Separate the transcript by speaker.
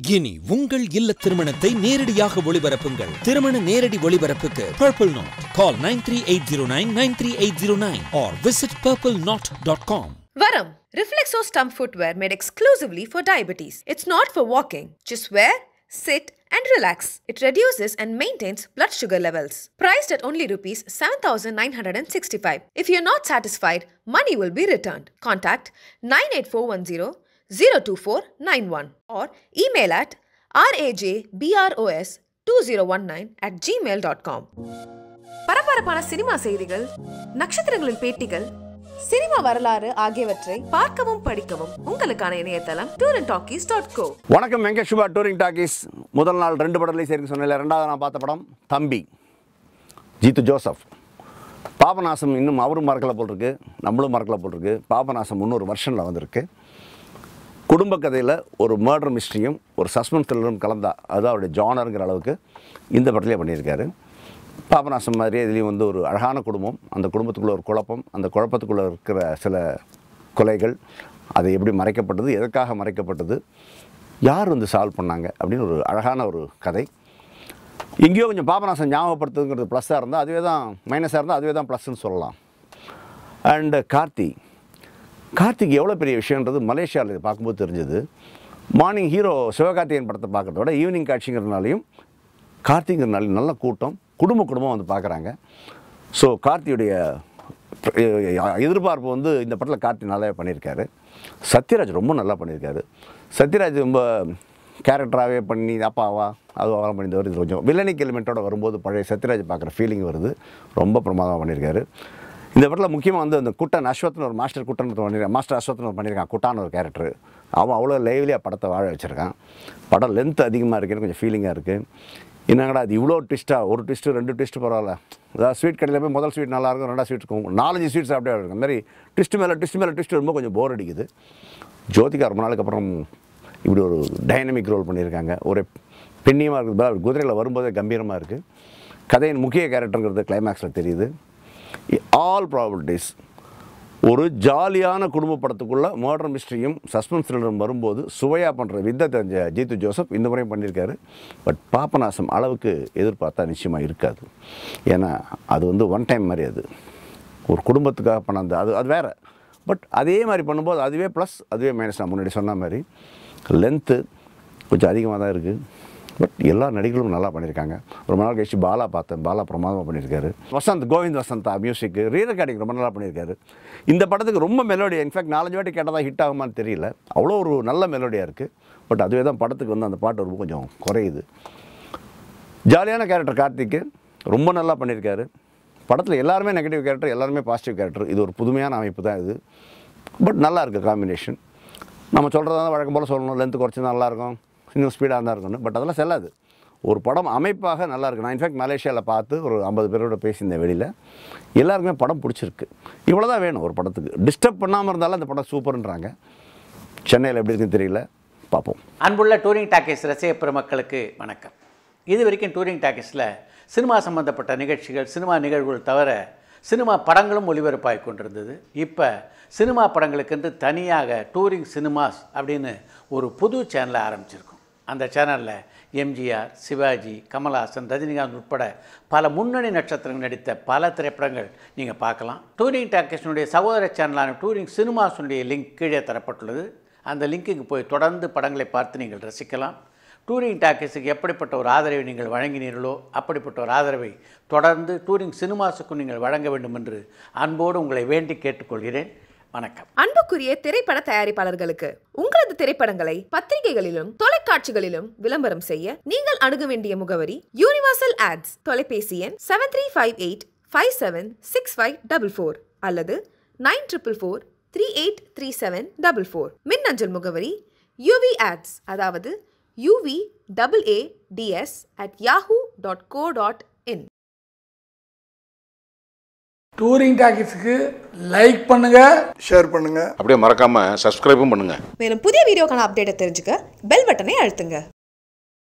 Speaker 1: இனி உங்கள் இல்ல திருமணத்தை நேரடியாக ஒளிபரப்புங்கள் திருமண நேரடி ஒளிபரப்புக்கு Purple Knot call nine three eight zero nine nine three eight zero nine or visit Purple Knot dot com
Speaker 2: Varam, Reflexo Stump footwear made exclusively for diabetes. It's not for walking. Just wear, sit, and relax. It reduces and maintains blood sugar levels. Priced at only rupees 7965. If you're not satisfied, money will be returned. Contact 98410 02491 or email at rajbros2019 at gmail.com. பரபரப்பான cinema செய்திகள் நட்சத்திரங்களின் பேட்டிகள் cinema வரலாறு ஆகியவற்றை பார்க்கவும் படிக்கவும் உங்களுக்கான இணையதளம் Tour and Talkies dot co
Speaker 3: வணக்கம் வெங்கட் சுபா டூரிங் டாக்கீஸ் முதல் நாள் ரெண்டு படத்துலையும் சேர்க்க சொன்னேன் ரெண்டாவது நான் பார்த்த படம் தம்பி ஜீத்து ஜோசப் பாபநாசம் இன்னும் அவரும் மறக்கலை போல் இருக்கு நம்மளும் மறக்கலை போல் இருக்கு பாபநாசம் முந்நூறு வருஷனில் வந்திருக்கு குடும்ப கதையில் ஒரு மர்டர் மிஸ்ட்ரியும் ஒரு சஸ்பென்ஸ் த்ரில்லரும் கலந்தா அதுதான் அவருடைய ஜானருங்கிற அளவுக்கு இந்த படத்துலேயே பண்ணியிருக்காரு பாபநாசம் மாதிரியே இதுலேயும் வந்து ஒரு அழகான குடும்பம் அந்த குடும்பத்துக்குள்ள ஒரு குழப்பம் அந்த குழப்பத்துக்குள்ளே இருக்கிற சில கொலைகள் அது எப்படி மறைக்கப்பட்டது எதற்காக மறைக்கப்பட்டது யார் வந்து சால்வ் பண்ணாங்க அப்படின்னு ஒரு அழகான ஒரு கதை எங்கேயோ கொஞ்சம் பாபநாசம் ஞாபகப்படுத்துங்கிறது ப்ளஸ்ஸாக இருந்தால் அதுவே தான் மைனஸாக இருந்தால் அதுவே தான் ப்ளஸ்ன்னு சொல்லலாம் அண்டு கார்த்தி கார்த்திக் எவ்வளோ பெரிய விஷயன்றது மலேசியாவில் இதை பார்க்கும்போது தெரிஞ்சது மார்னிங் ஹீரோ சிவகார்த்திகேயன் படத்தை பார்க்கறத விட ஈவினிங் காட்சிங்கிறதுனாலையும் கார்த்திங்கிறனாலையும் நல்ல கூட்டம் குடும்ப குடும்பம் வந்து பார்க்குறாங்க ஸோ கார்த்தியுடைய எதிர்பார்ப்பு வந்து இந்த படத்தில் கார்த்தி நல்லா பண்ணியிருக்காரு சத்யராஜ் ரொம்ப நல்லா பண்ணியிருக்காரு சத்யராஜ் ரொம்ப கேரக்டராகவே பண்ணி அப்பாவா அதுவாக பண்ணியிருந்தவர் இது கொஞ்சம் வில்லனிக் எலிமெண்ட்டோட வரும்போது பழைய சத்யராஜ் பார்க்குற ஃபீலிங் வருது ரொம்ப பிரமாதமாக பண்ணியிருக்காரு இந்த படத்தில் முக்கியமாக வந்து அந்த குட்டன் அஸ்வத்னு ஒரு மாஸ்டர் குட்டன் பண்ணியிருக்கான் மாஸ்டர் அஸ்வத்னு ஒரு பண்ணியிருக்கான் குட்டான ஒரு கேரக்டர் அவன் அவ்வளோ லைவ்லியாக படத்தை வாழ வச்சுருக்கான் படம் லென்த் அதிகமாக இருக்குன்னு கொஞ்சம் ஃபீலிங்காக இருக்குது என்னங்கடா அது இவ்வளோ ட்விஸ்ட்டாக ஒரு ட்விஸ்ட்டு ரெண்டு ட்விஸ்ட்டு பரவாயில்ல அதாவது ஸ்வீட் கடையில் போய் முதல் ஸ்வீட் நல்லாயிருக்கும் ரெண்டாவது ஸ்வீட் இருக்கும் நாலஞ்சு ஸ்வீட்ஸ் அப்படியே இருக்கும் அந்த மாதிரி ட்விஸ்ட் மேலே ட்விஸ்ட் மேலே ட்விஸ்ட் ரொம்ப கொஞ்சம் போர் அடிக்குது ஜோதிகா ரொம்ப நாளுக்கு அப்புறம் இப்படி ஒரு டைனமிக் ரோல் பண்ணியிருக்காங்க ஒரு பெண்ணியமாக இருக்குது அவர் குதிரையில் வரும்போதே கம்பீரமாக இருக்குது கதையின் முக்கிய கேரக்டருங்கிறது கிளைமேக்ஸில் தெரியுது ஆல் ப்ராபர்ட்டிஸ் ஒரு ஜாலியான குடும்ப படத்துக்குள்ளே மர்டர் மிஸ்ட்ரியும் சஸ்பென்ஸ் த்ரில்லரும் வரும்போது சுவையாக பண்ணுற வித்தை தெரிஞ்ச ஜீத்து ஜோசப் இந்த முறையும் பண்ணியிருக்காரு பட் பாப்பநாசம் அளவுக்கு எதிர்பார்த்தா நிச்சயமாக இருக்காது ஏன்னா அது வந்து ஒன் டைம் மாதிரி அது ஒரு குடும்பத்துக்காக பண்ண அந்த அது அது வேறு பட் அதே மாதிரி பண்ணும்போது அதுவே ப்ளஸ் அதுவே மைனஸ் நான் முன்னாடி சொன்ன மாதிரி லென்த்து கொஞ்சம் அதிகமாக தான் இருக்குது பட் எல்லா நடிகர்களும் நல்லா பண்ணியிருக்காங்க ரொம்ப நாள் கழிச்சு பாலா பார்த்தேன் பாலா பிரமாதமாக பண்ணியிருக்காரு வசந்த் கோவிந்த் வசந்தா மியூசிக்கு ரீ ரெக்கார்டிங் ரொம்ப நல்லா பண்ணியிருக்காரு இந்த படத்துக்கு ரொம்ப மெலோடி இன்ஃபேக்ட் நாலஞ்சு வாட்டி கேட்டதாக ஹிட் ஆகுமான்னு தெரியல அவ்வளோ ஒரு நல்ல மெலோடியாக இருக்குது பட் அதுவே தான் படத்துக்கு வந்து அந்த பாட்டு ரொம்ப கொஞ்சம் குறையுது ஜாலியான கேரக்டர் கார்த்திக்கு ரொம்ப நல்லா பண்ணியிருக்காரு படத்தில் எல்லாருமே நெகட்டிவ் கேரக்டர் எல்லாருமே பாசிட்டிவ் கேரக்டர் இது ஒரு புதுமையான அமைப்பு தான் இது பட் நல்லா இருக்குது காம்பினேஷன் நம்ம சொல்கிறதா வழக்கம் போல் சொல்லணும் லென்த்து குறைச்சி நல்லாயிருக்கும் இன்னும் ஸ்பீடாக தான் இருக்கணும் பட் அதெல்லாம் செல்லாது ஒரு படம் அமைப்பாக நல்லா இருக்கு நான் இன்ஃபேக்ட் மலேசியாவில் பார்த்து ஒரு ஐம்பது பேரோட பேசியிருந்தேன் வெளியில் எல்லாருக்குமே படம் பிடிச்சிருக்கு இவ்வளோ தான் வேணும் ஒரு படத்துக்கு டிஸ்டர்ப் பண்ணாமல் இருந்தாலும் அந்த படம் சூப்பர்ன்றாங்க சென்னையில் எப்படி இருக்குன்னு தெரியல பார்ப்போம்
Speaker 4: அன்புள்ள டூரிங் டாக்கீஸ் ரசிக பெருமக்களுக்கு வணக்கம் இது வரைக்கும் டூரிங் டாக்கீஸில் சினிமா சம்பந்தப்பட்ட நிகழ்ச்சிகள் சினிமா நிகழ்வுகள் தவிர சினிமா படங்களும் ஒளிபரப்பாகி கொண்டிருந்தது இப்போ சினிமா படங்களுக்கென்று தனியாக டூரிங் சினிமாஸ் அப்படின்னு ஒரு புது சேனலை ஆரம்பிச்சிருக்கோம் அந்த சேனலில் எம்ஜிஆர் சிவாஜி கமல்ஹாசன் ரஜினிகாந்த் உட்பட பல முன்னணி நட்சத்திரங்கள் நடித்த பல திரைப்படங்கள் நீங்கள் பார்க்கலாம் டூரிங் டாக்கீஸினுடைய சகோதர சேனலான டூரிங் சினிமாஸுடைய லிங்க் கீழே தரப்பட்டுள்ளது அந்த லிங்க்குக்கு போய் தொடர்ந்து படங்களை பார்த்து நீங்கள் ரசிக்கலாம் டூரிங் டாக்கீஸுக்கு எப்படிப்பட்ட ஒரு ஆதரவை நீங்கள் வழங்கினீர்களோ அப்படிப்பட்ட ஒரு ஆதரவை தொடர்ந்து டூரிங் சினிமாஸுக்கும் நீங்கள் வழங்க வேண்டும் என்று அன்போடு உங்களை வேண்டி கேட்டுக்கொள்கிறேன் வணக்கம்
Speaker 2: அன்புக்குரிய திரைப்பட தயாரிப்பாளர்களுக்கு உங்களது திரைப்படங்களை பத்திரிகைகளிலும் தொலைக்காட்சிகளிலும் விளம்பரம் செய்ய நீங்கள் அணுக வேண்டிய முகவரி யூனிவர்சல் ஆட்ஸ் தொலைபேசி எண் seven three five eight five seven six five double four அல்லது nine triple four three eight three seven double four மின்னஞ்சல் முகவரி யூவி ஆட்ஸ் அதாவது UV double A DS at Yahoo dot co dot in
Speaker 5: touring டாக்கீஸுக்கு like பண்ணுங்க
Speaker 6: share பண்ணுங்க
Speaker 7: அப்படியே மறக்காம சப்ஸ்கிரைபும் பண்ணுங்க
Speaker 2: மேலும் புதிய வீடியோக்கான அப்டேட்டை தெரிஞ்சுக்க பெல் பட்டனை அழுத்துங்க